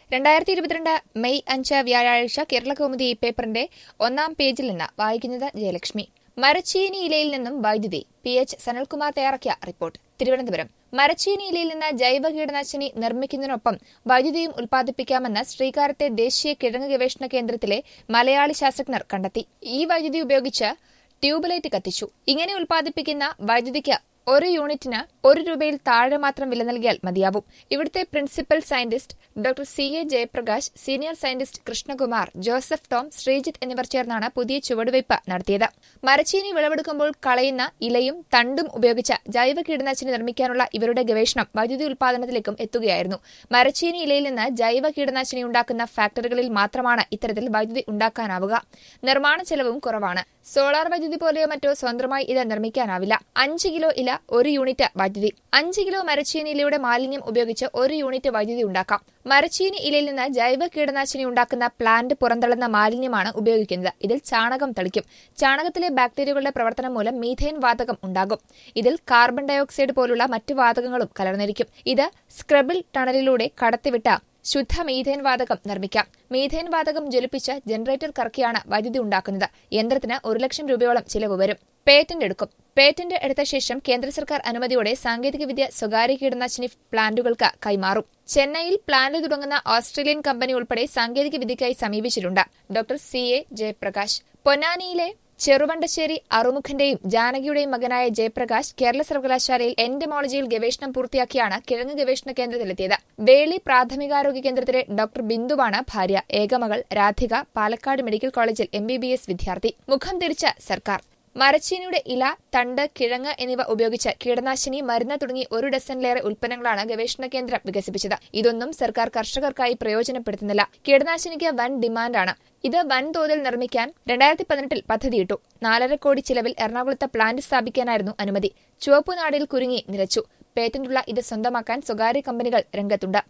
രണ്ടായിരത്തി ഇരുപത്തിരണ്ട് മെയ് അഞ്ച് വ്യാഴാഴ്ച കേരളകൗമുദി പേപ്പറിന്റെ ഒന്നാം പേജിൽ നിന്ന് വായിക്കുന്നത് ജയലക്ഷ്മി മരച്ചീനി ഇലയിൽ നിന്നും വൈദ്യുതി പി എച്ച് സനൽകുമാർ തയ്യാറാക്കിയ റിപ്പോർട്ട് തിരുവനന്തപുരം മരച്ചീനി ഇലയിൽ നിന്ന് ജൈവ കീടനാശിനി നിർമ്മിക്കുന്നതിനൊപ്പം വൈദ്യുതിയും ഉൽപ്പാദിപ്പിക്കാമെന്ന് ശ്രീകാര്യത്തെ ദേശീയ കിഴങ്ങ് ഗവേഷണ കേന്ദ്രത്തിലെ മലയാളി ശാസ്ത്രജ്ഞർ കണ്ടെത്തി ഈ വൈദ്യുതി ഉപയോഗിച്ച് ട്യൂബ്ലൈറ്റ് കത്തിച്ചു ഇങ്ങനെ ഉൽപ്പാദിപ്പിക്കുന്ന വൈദ്യുതിക്ക് ഒരു യൂണിറ്റിന് ഒരു രൂപയിൽ താഴെ മാത്രം വില നൽകിയാൽ മതിയാവും ഇവിടുത്തെ principal scientist doctor C A Jayaprakash senior scientist Krishnakumar Joseph Tom Sreejith എന്നിവർ ചേർന്നാണ് പുതിയ ചുവടുവയ്പ് നടത്തിയത് മരച്ചീനി വിളവെടുക്കുമ്പോൾ കളയുന്ന ഇലയും തണ്ടും ഉപയോഗിച്ച് ജൈവ കീടനാശിനി നിർമ്മിക്കാനുള്ള ഇവരുടെ ഗവേഷണം വൈദ്യുതി ഉൽപാദനത്തിലേക്കും എത്തുകയായിരുന്നു മരച്ചീനി ഇലയിൽ നിന്ന് ജൈവ കീടനാശിനി ഉണ്ടാക്കുന്ന ഫാക്ടറികളിൽ മാത്രമാണ് ഇത്തരത്തിൽ വൈദ്യുതി ഉണ്ടാക്കാനാവുക നിർമ്മാണ ചെലവും കുറവാണ് സോളാർ വൈദ്യുതി പോലെയോ മറ്റോ സ്വന്തമായി ഇത് നിർമ്മിക്കാനാവില്ല അഞ്ച് കിലോ ഇല ഒരു യൂണിറ്റ് വൈദ്യുതി അഞ്ച് കിലോ മരച്ചീനി ഇലയുടെ മാലിന്യം ഉപയോഗിച്ച് ഒരു യൂണിറ്റ് വൈദ്യുതി ഉണ്ടാക്കാം മരച്ചീനി ഇലയിൽ നിന്ന് ജൈവ കീടനാശിനി ഉണ്ടാക്കുന്ന പ്ലാന്റ് പുറന്തള്ളുന്ന മാലിന്യമാണ് ഉപയോഗിക്കുന്നത് ഇതിൽ ചാണകം തളിക്കും ചാണകത്തിലെ ബാക്ടീരിയകളുടെ പ്രവർത്തനം മൂലം മീഥേൻ വാതകം ഉണ്ടാകും ഇതിൽ കാർബൺ ഡയോക്സൈഡ് പോലുള്ള മറ്റു വാതകങ്ങളും കലർന്നിരിക്കും ഇത് സ്ക്രബിൾ ടണലിലൂടെ കടത്തിവിട്ട ശുദ്ധ മീഥേൻ വാതകം നിർമ്മിക്കാം മീഥേൻ വാതകം ജ്വലിപ്പിച്ച് ജനറേറ്റർ കറക്കിയാണ് വൈദ്യുതി ഉണ്ടാക്കുന്നത് യന്ത്രത്തിന് ഒരു ലക്ഷം രൂപയോളം ചിലവ് വരും പേറ്റന്റ് എടുക്കും പേറ്റന്റ് എടുത്ത ശേഷം കേന്ദ്ര സർക്കാർ അനുമതിയോടെ സാങ്കേതികവിദ്യ സ്വകാര്യ കീടനാശിനി പ്ലാന്റുകൾക്ക് കൈമാറും ചെന്നൈയിൽ പ്ലാന്റ് തുടങ്ങുന്ന ഓസ്ട്രേലിയൻ കമ്പനി ഉൾപ്പെടെ സാങ്കേതികവിദ്യയ്ക്കായി സമീപിച്ചിട്ടുണ്ട് doctor C A Jayaprakash Ponnani Cheruvandasseri അറുമുഖന്റെയും ജാനകിയുടെയും മകനായ ജയപ്രകാശ് കേരള സർവകലാശാലയിൽ എന്റമോളജിയിൽ ഗവേഷണം പൂർത്തിയാക്കിയാണ് കിഴങ്ങ് ഗവേഷണ കേന്ദ്രത്തിലെത്തിയത് വേളി പ്രാഥമികാരോഗ്യ കേന്ദ്രത്തിലെ ഡോക്ടർ ബിന്ദുവാണ് ഭാര്യ ഏകമകൾ രാധിക പാലക്കാട് മെഡിക്കൽ കോളേജിൽ എം വിദ്യാർത്ഥി മുഖം തിരിച്ച സർക്കാർ മരച്ചീനിയുടെ ഇല തണ്ട് കിഴങ്ങ് എന്നിവ ഉപയോഗിച്ച് കീടനാശിനി മരുന്ന് തുടങ്ങി ഒരു ഡസനിലേറെ ഉൽപ്പന്നങ്ങളാണ് ഗവേഷണ കേന്ദ്രം വികസിപ്പിച്ചത് ഇതൊന്നും സർക്കാർ കർഷകർക്കായി പ്രയോജനപ്പെടുത്തുന്നില്ല കീടനാശിനിക്ക് വൻ ഡിമാൻഡാണ് ഇത് വൻതോതിൽ നിർമ്മിക്കാൻ രണ്ടായിരത്തി പതിനെട്ടിൽ പദ്ധതിയിട്ടു നാലര കോടി ചിലവിൽ എറണാകുളത്ത് പ്ലാന്റ് സ്ഥാപിക്കാനായിരുന്നു അനുമതി ചുവപ്പുനാടിൽ കുരുങ്ങി നിലച്ചു പേറ്റന്റുള്ള ഇത് സ്വന്തമാക്കാൻ സ്വകാര്യ കമ്പനികൾ രംഗത്തുണ്ട്